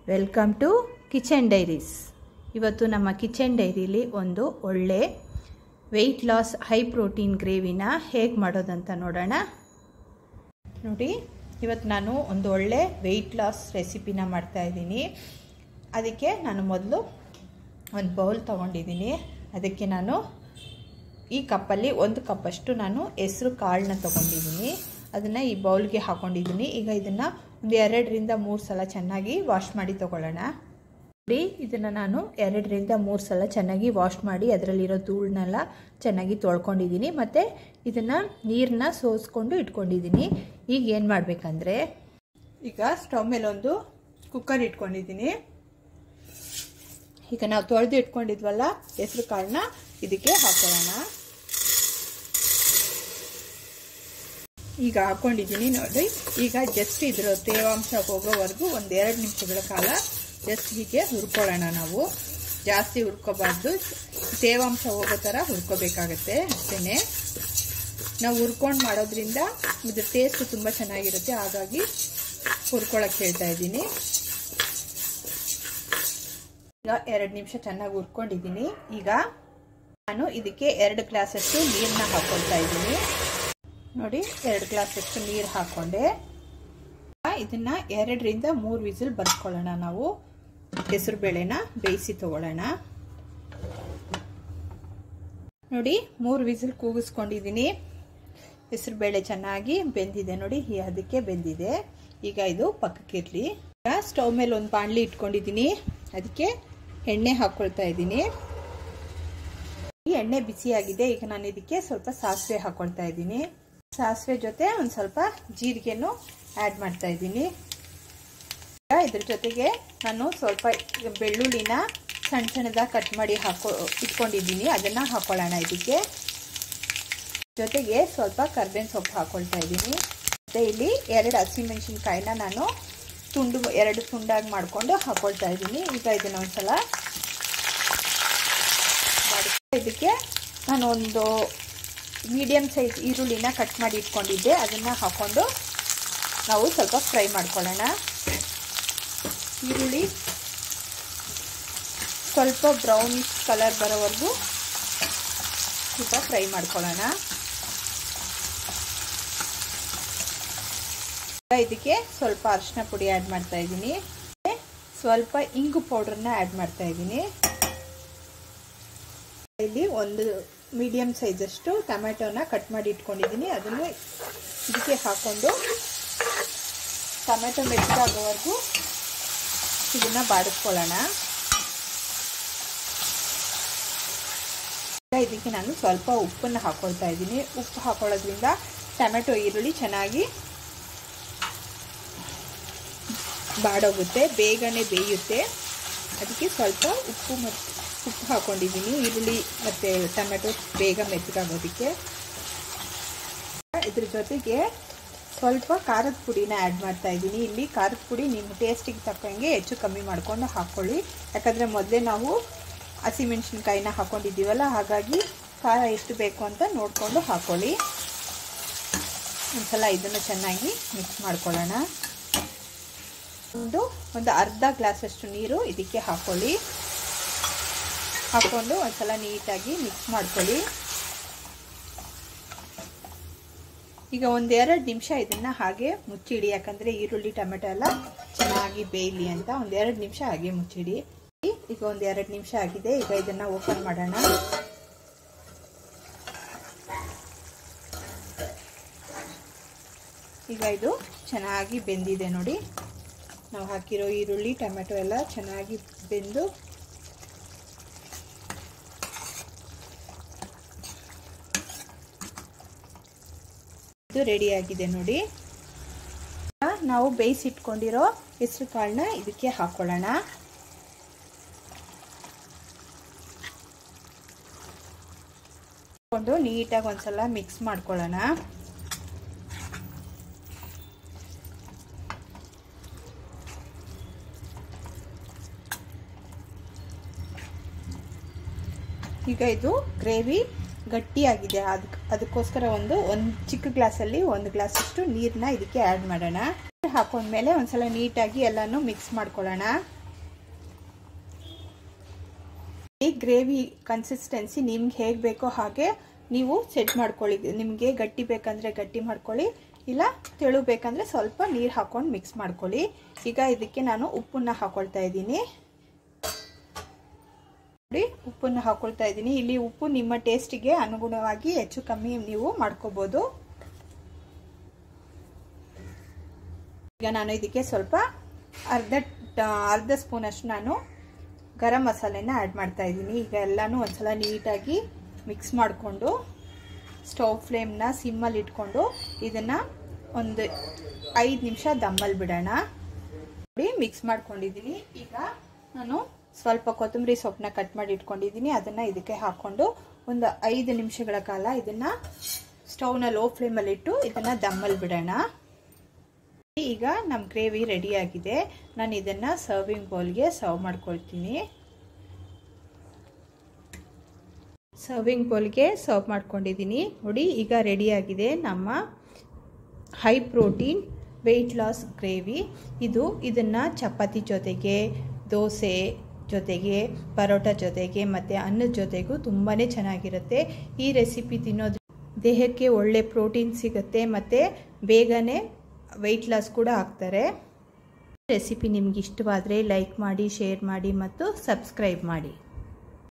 welcome to kitchen diaries ಇವತ್ತು ನಮ್ಮ kitchen ಡೈರಿಲಿ ಒಂದು ಒಳ್ಳೆ ವೆಯ್ಟ್ ಲಾಸ್ ಹೈ ಪ್ರೋಟೀನ್ ಗ್ರೇವಿನ ಹೇಗೆ ಮಾಡೋದಂತ ನೋಡೋಣ ನೋಡಿ ಇವತ್ತು ನಾನು ಒಂದು ಒಳ್ಳೆ ವೆಯ್ಟ್ ಲಾಸ್ ರೆಸಿಪಿನ ಮಾಡ್ತಾಯಿದ್ದೀನಿ ಅದಕ್ಕೆ ನಾನು ಮೊದಲು ಒಂದು ಬೌಲ್ ತೊಗೊಂಡಿದ್ದೀನಿ ಅದಕ್ಕೆ ನಾನು ಈ ಕಪ್ಪಲ್ಲಿ ಒಂದು ಕಪ್ಪಷ್ಟು ನಾನು ಹೆಸರು ಕಾಳನ್ನ ತೊಗೊಂಡಿದ್ದೀನಿ ಅದನ್ನು ಈ ಬೌಲ್ಗೆ ಹಾಕ್ಕೊಂಡಿದ್ದೀನಿ ಈಗ ಇದನ್ನು ಒಂದು ಎರಡರಿಂದ ಮೂರು ಸಲ ಚೆನ್ನಾಗಿ ವಾಶ್ ಮಾಡಿ ತೊಗೊಳ್ಳೋಣ ನೋಡಿ ಇದನ್ನು ನಾನು ಎರಡರಿಂದ ಮೂರು ಸಲ ಚೆನ್ನಾಗಿ ವಾಶ್ ಮಾಡಿ ಅದರಲ್ಲಿರೋ ಧೂಳನ್ನೆಲ್ಲ ಚೆನ್ನಾಗಿ ತೊಳ್ಕೊಂಡಿದ್ದೀನಿ ಮತ್ತು ಇದನ್ನು ನೀರನ್ನ ಸೋಸ್ಕೊಂಡು ಇಟ್ಕೊಂಡಿದ್ದೀನಿ ಈಗ ಏನು ಮಾಡಬೇಕಂದ್ರೆ ಈಗ ಸ್ಟವ್ ಮೇಲೆ ಒಂದು ಕುಕ್ಕರ್ ಇಟ್ಕೊಂಡಿದ್ದೀನಿ ಈಗ ನಾವು ತೊಳೆದು ಇಟ್ಕೊಂಡಿದ್ವಲ್ಲ ಹೆಸರು ಕಾಳನ್ನ ಇದಕ್ಕೆ ಹಾಕೊಳ್ಳೋಣ ಈಗ ಹಾಕೊಂಡಿದ್ದೀನಿ ನೋಡಿ ಈಗ ಜಸ್ಟ್ ಇದರ ತೇವಾಂಶ ಹೋಗೋವರೆಗೂ ಒಂದು ಎರಡು ನಿಮಿಷಗಳ ಕಾಲ ಜಸ್ಟ್ ಹೀಗೆ ಹುರ್ಕೊಳ್ಳೋಣ ನಾವು ಜಾಸ್ತಿ ಹುರ್ಕೋಬಾರ್ದು ತೇವಾಂಶ ಹೋಗೋ ಥರ ಹುರ್ಕೋಬೇಕಾಗತ್ತೆ ಅಷ್ಟೇ ನಾವು ಹುರ್ಕೊಂಡು ಮಾಡೋದ್ರಿಂದ ಇದ್ರ ಟೇಸ್ಟ್ ತುಂಬ ಚೆನ್ನಾಗಿರುತ್ತೆ ಹಾಗಾಗಿ ಹುರ್ಕೊಳಕ್ಕೆ ಹೇಳ್ತಾ ಇದ್ದೀನಿ ಈಗ ಎರಡು ನಿಮಿಷ ಚೆನ್ನಾಗಿ ಹುರ್ಕೊಂಡಿದ್ದೀನಿ ಈಗ ನಾನು ಇದಕ್ಕೆ ಎರಡು ಗ್ಲಾಸಷ್ಟು ನೀರನ್ನ ಹಾಕ್ಕೊಳ್ತಾ ಇದ್ದೀನಿ ನೋಡಿ ಎರಡು ಗ್ಲಾಸಷ್ಟು ನೀರು ಹಾಕ್ಕೊಂಡೆ ಇದನ್ನ ಎರಡರಿಂದ ಮೂರು ವಿಸಿಲ್ ಬರ್ಕೊಳ್ಳೋಣ ನಾವು ಹೆಸರು ಬೇಳೆನ ಬೇಯಿಸಿ ತಗೊಳ್ಳೋಣ ನೋಡಿ ಮೂರು ವಿಸಿಲ್ ಕೂಗಿಸ್ಕೊಂಡಿದ್ದೀನಿ ಹೆಸರು ಬೇಳೆ ಚೆನ್ನಾಗಿ ಬೆಂದಿದೆ ನೋಡಿ ಅದಕ್ಕೆ ಬೆಂದಿದೆ ಈಗ ಇದು ಪಕ್ಕಕ್ಕಿರಲಿ ಈಗ ಸ್ಟವ್ ಮೇಲೆ ಒಂದು ಬಾಣಲಿ ಇಟ್ಕೊಂಡಿದ್ದೀನಿ ಅದಕ್ಕೆ ಎಣ್ಣೆ ಹಾಕ್ಕೊಳ್ತಾ ಇದ್ದೀನಿ ಈ ಎಣ್ಣೆ ಬಿಸಿಯಾಗಿದೆ ಈಗ ನಾನು ಇದಕ್ಕೆ ಸ್ವಲ್ಪ ಸಾಸಿವೆ ಹಾಕ್ಕೊಳ್ತಾ ಇದ್ದೀನಿ ಸಾಸಿವೆ ಜೊತೆ ಒಂದು ಸ್ವಲ್ಪ ಜೀರಿಗೆನೂ ಆ್ಯಡ್ ಮಾಡ್ತಾ ಇದ್ದೀನಿ ಇದ್ರ ಜೊತೆಗೆ ನಾನು ಸ್ವಲ್ಪ ಬೆಳ್ಳುಳ್ಳಿನ ಸಣ್ಣ ಸಣ್ಣದಾಗಿ ಕಟ್ ಮಾಡಿ ಹಾಕೊ ಇಟ್ಕೊಂಡಿದ್ದೀನಿ ಅದನ್ನು ಹಾಕೊಳ್ಳೋಣ ಇದಕ್ಕೆ ಜೊತೆಗೆ ಸ್ವಲ್ಪ ಕರ್ಬೇವಿನ ಸೊಪ್ಪು ಹಾಕೊಳ್ತಾ ಇದ್ದೀನಿ ಮತ್ತು ಇಲ್ಲಿ ಎರಡು ಹಸಿಮೆಣಸಿನ್ಕಾಯಿನ ನಾನು ತುಂಡು ಎರಡು ತುಂಡಾಗಿ ಮಾಡಿಕೊಂಡು ಹಾಕೊಳ್ತಾ ಇದ್ದೀನಿ ಈಗ ಇದನ್ನು ಒಂದ್ಸಲ ಇದಕ್ಕೆ ನಾನು ಒಂದು ಮೀಡಿಯಮ್ ಸೈಜ್ ಈರುಳ್ಳಿನ ಕಟ್ ಮಾಡಿ ಇಟ್ಕೊಂಡಿದ್ದೆ ಅದನ್ನು ಹಾಕ್ಕೊಂಡು ನಾವು ಸ್ವಲ್ಪ ಫ್ರೈ ಮಾಡ್ಕೊಳ್ಳೋಣ ಈರುಳ್ಳಿ ಸ್ವಲ್ಪ ಬ್ರೌನಿಶ್ ಕಲರ್ ಬರೋವರೆಗೂ ಸ್ವಲ್ಪ ಫ್ರೈ ಮಾಡ್ಕೊಳ್ಳೋಣ ಇದಕ್ಕೆ ಸ್ವಲ್ಪ ಅರಿಶಿನ ಪುಡಿ ಆ್ಯಡ್ ಮಾಡ್ತಾ ಇದ್ದೀನಿ ಸ್ವಲ್ಪ ಇಂಗು ಪೌಡ್ರನ್ನ ಆ್ಯಡ್ ಮಾಡ್ತಾ ಇದ್ದೀನಿ ಇಲ್ಲಿ ಒಂದು ಮೀಡಿಯಮ್ ಸೈಜಷ್ಟು ಟೊಮೆಟೊನ ಕಟ್ ಮಾಡಿ ಇಟ್ಕೊಂಡಿದ್ದೀನಿ ಅದನ್ನು ಇದಕ್ಕೆ ಹಾಕ್ಕೊಂಡು ಟೊಮೆಟೊ ಮೆತ್ತಗಾಗೋವರೆಗೂ ಇದನ್ನು ಬಾಡಿಸ್ಕೊಳ್ಳೋಣ ಇದಕ್ಕೆ ನಾನು ಸ್ವಲ್ಪ ಉಪ್ಪನ್ನು ಹಾಕ್ಕೊಳ್ತಾ ಇದ್ದೀನಿ ಉಪ್ಪು ಹಾಕೊಳ್ಳೋದ್ರಿಂದ ಟೊಮೆಟೊ ಈರುಳ್ಳಿ ಚೆನ್ನಾಗಿ ಬಾಡೋಗುತ್ತೆ ಬೇಗನೆ ಬೇಯುತ್ತೆ ಅದಕ್ಕೆ ಸ್ವಲ್ಪ ಉಪ್ಪು ಮತ್ತು ಉಪ್ಪು ಹಾಕ್ಕೊಂಡಿದ್ದೀನಿ ಈರುಳ್ಳಿ ಮತ್ತು ಟೊಮೆಟೊ ಬೇಗ ಮೆತ್ತಗಾಗೋದಕ್ಕೆ ಇದ್ರ ಜೊತೆಗೆ ಸ್ವಲ್ಪ ಖಾರದ ಪುಡಿನ ಆ್ಯಡ್ ಮಾಡ್ತಾ ಇದ್ದೀನಿ ಇಲ್ಲಿ ಖಾರದ ಪುಡಿ ನಿಮ್ಮ ಟೇಸ್ಟಿಗೆ ತಕ್ಕಂಗೆ ಹೆಚ್ಚು ಕಮ್ಮಿ ಮಾಡಿಕೊಂಡು ಹಾಕ್ಕೊಳ್ಳಿ ಯಾಕಂದರೆ ಮೊದಲೇ ನಾವು ಹಸಿಮೆಣ್ಸಿನ್ಕಾಯಿನ ಹಾಕ್ಕೊಂಡಿದ್ದೀವಲ್ಲ ಹಾಗಾಗಿ ಖಾರ ಎಷ್ಟು ಬೇಕು ಅಂತ ನೋಡಿಕೊಂಡು ಹಾಕ್ಕೊಳ್ಳಿ ಒಂದ್ಸಲ ಇದನ್ನು ಚೆನ್ನಾಗಿ ಮಿಕ್ಸ್ ಮಾಡ್ಕೊಳ್ಳೋಣ ಒಂದು ಒಂದು ಅರ್ಧ ಗ್ಲಾಸಷ್ಟು ನೀರು ಇದಕ್ಕೆ ಹಾಕ್ಕೊಳ್ಳಿ ಹಾಕ್ಕೊಂಡು ಒಂದ್ಸಲ ನೀಟಾಗಿ ಮಿಕ್ಸ್ ಮಾಡ್ಕೊಳ್ಳಿ ಈಗ ಒಂದೆರಡು ನಿಮಿಷ ಇದನ್ನು ಹಾಗೆ ಮುಚ್ಚಿಡಿ ಯಾಕಂದರೆ ಈರುಳ್ಳಿ ಟೊಮೆಟೊ ಎಲ್ಲ ಚೆನ್ನಾಗಿ ಬೇಯಲಿ ಅಂತ ಒಂದೆರಡು ನಿಮಿಷ ಹಾಗೆ ಮುಚ್ಚಿಡಿ ಈಗ ಒಂದೆರಡು ನಿಮಿಷ ಆಗಿದೆ ಈಗ ಇದನ್ನು ಓಪನ್ ಮಾಡೋಣ ಈಗ ಇದು ಚೆನ್ನಾಗಿ ಬೆಂದಿದೆ ನೋಡಿ ನಾವು ಹಾಕಿರೋ ಈರುಳ್ಳಿ ಟೊಮೆಟೊ ಎಲ್ಲ ಚೆನ್ನಾಗಿ ಬೆಂದು ಇದು ರೆಡಿಯಾಗಿದೆ ನೋಡಿ ನಾವು ಬೇಯಿಸಿಟ್ಕೊಂಡಿರೋ ಹೆಸರು ಕಾಳನ್ನ ಇದಕ್ಕೆ ಹಾಕೊಳ್ಳೋಣ ಹಾಕೊಂಡು ನೀಟಾಗಿ ಒಂದ್ಸಲ ಮಿಕ್ಸ್ ಮಾಡ್ಕೊಳ್ಳೋಣ ಈಗ ಇದು ಗ್ರೇವಿ ಗಟ್ಟಿಯಾಗಿದೆ ಅದಕ್ಕೆ ಅದಕ್ಕೋಸ್ಕರ ಒಂದು ಒಂದು ಚಿಕ್ಕ ಗ್ಲಾಸಲ್ಲಿ ಒಂದು ಗ್ಲಾಸಷ್ಟು ನೀರನ್ನ ಇದಕ್ಕೆ ಆ್ಯಡ್ ಮಾಡೋಣ ಹಾಕೊಂಡ್ಮೇಲೆ ಒಂದ್ಸಲ ನೀಟಾಗಿ ಎಲ್ಲನೂ ಮಿಕ್ಸ್ ಮಾಡ್ಕೊಳ್ಳೋಣ ಈ ಗ್ರೇವಿ ಕನ್ಸಿಸ್ಟೆನ್ಸಿ ನಿಮ್ಗೆ ಹೇಗೆ ಬೇಕೋ ಹಾಗೆ ನೀವು ಸೆಟ್ ಮಾಡ್ಕೊಳ್ಳಿ ನಿಮಗೆ ಗಟ್ಟಿ ಬೇಕಂದರೆ ಗಟ್ಟಿ ಮಾಡ್ಕೊಳ್ಳಿ ಇಲ್ಲ ತೆಳು ಬೇಕಂದರೆ ಸ್ವಲ್ಪ ನೀರು ಹಾಕೊಂಡು ಮಿಕ್ಸ್ ಮಾಡ್ಕೊಳ್ಳಿ ಈಗ ಇದಕ್ಕೆ ನಾನು ಉಪ್ಪನ್ನ ಹಾಕೊಳ್ತಾ ಇದ್ದೀನಿ ನೋಡಿ ಉಪ್ಪನ್ನು ಹಾಕೊಳ್ತಾ ಇದ್ದೀನಿ ಇಲ್ಲಿ ಉಪ್ಪು ನಿಮ್ಮ ಟೇಸ್ಟಿಗೆ ಅನುಗುಣವಾಗಿ ಹೆಚ್ಚು ಕಮ್ಮಿ ನೀವು ಮಾಡ್ಕೋಬೋದು ಈಗ ನಾನು ಇದಕ್ಕೆ ಸ್ವಲ್ಪ ಅರ್ಧ ಅರ್ಧ ಸ್ಪೂನಷ್ಟು ನಾನು ಗರಂ ಮಸಾಲೆನ ಆ್ಯಡ್ ಮಾಡ್ತಾ ಇದ್ದೀನಿ ಈಗ ಎಲ್ಲನೂ ಒಂದ್ಸಲ ನೀಟಾಗಿ ಮಿಕ್ಸ್ ಮಾಡಿಕೊಂಡು ಸ್ಟವ್ ಫ್ಲೇಮ್ನ ಸಿಮ್ಮಲ್ಲಿ ಇಟ್ಕೊಂಡು ಇದನ್ನು ಒಂದು ಐದು ನಿಮಿಷ ದಮ್ಮಲ್ಲಿ ಬಿಡೋಣ ನೋಡಿ ಮಿಕ್ಸ್ ಮಾಡ್ಕೊಂಡಿದ್ದೀನಿ ಈಗ ನಾನು ಸ್ವಲ್ಪ ಕೊತ್ತಂಬರಿ ಸೊಪ್ಪನ್ನ ಕಟ್ ಮಾಡಿ ಇಟ್ಕೊಂಡಿದ್ದೀನಿ ಅದನ್ನು ಇದಕ್ಕೆ ಹಾಕ್ಕೊಂಡು ಒಂದು ಐದು ನಿಮಿಷಗಳ ಕಾಲ ಇದನ್ನು ಸ್ಟವ್ನ ಲೋ ಫ್ಲೇಮಲ್ಲಿ ಇಟ್ಟು ಇದನ್ನು ದಮ್ಮಲ್ಲಿ ಬಿಡೋಣ ಈಗ ನಮ್ಮ ಗ್ರೇವಿ ರೆಡಿಯಾಗಿದೆ ನಾನು ಇದನ್ನು ಸರ್ವಿಂಗ್ ಬೌಲ್ಗೆ ಸರ್ವ್ ಮಾಡ್ಕೊಳ್ತೀನಿ ಸರ್ವಿಂಗ್ ಬೌಲ್ಗೆ ಸರ್ವ್ ಮಾಡ್ಕೊಂಡಿದ್ದೀನಿ ನೋಡಿ ಈಗ ರೆಡಿಯಾಗಿದೆ ನಮ್ಮ high protein weight loss gravy ಇದು ಇದನ್ನು ಚಪಾತಿ ಜೊತೆಗೆ ದೋಸೆ ಜೊತೆಗೆ ಪರೋಟ ಜೊತೆಗೆ ಮತ್ತು ಅನ್ನದ ಜೊತೆಗೂ ತುಂಬಾ ಚೆನ್ನಾಗಿರುತ್ತೆ ಈ ರೆಸಿಪಿ ತಿನ್ನೋದು ದೇಹಕ್ಕೆ ಒಳ್ಳೆ ಪ್ರೋಟೀನ್ ಸಿಗುತ್ತೆ ಮತ್ತು ಬೇಗನೆ ವೆಯ್ಟ್ ಲಾಸ್ ಕೂಡ ಆಗ್ತಾರೆ ರೆಸಿಪಿ ನಿಮ್ಗೆ ಇಷ್ಟವಾದರೆ ಲೈಕ್ ಮಾಡಿ ಶೇರ್ ಮಾಡಿ ಮತ್ತು ಸಬ್ಸ್ಕ್ರೈಬ್ ಮಾಡಿ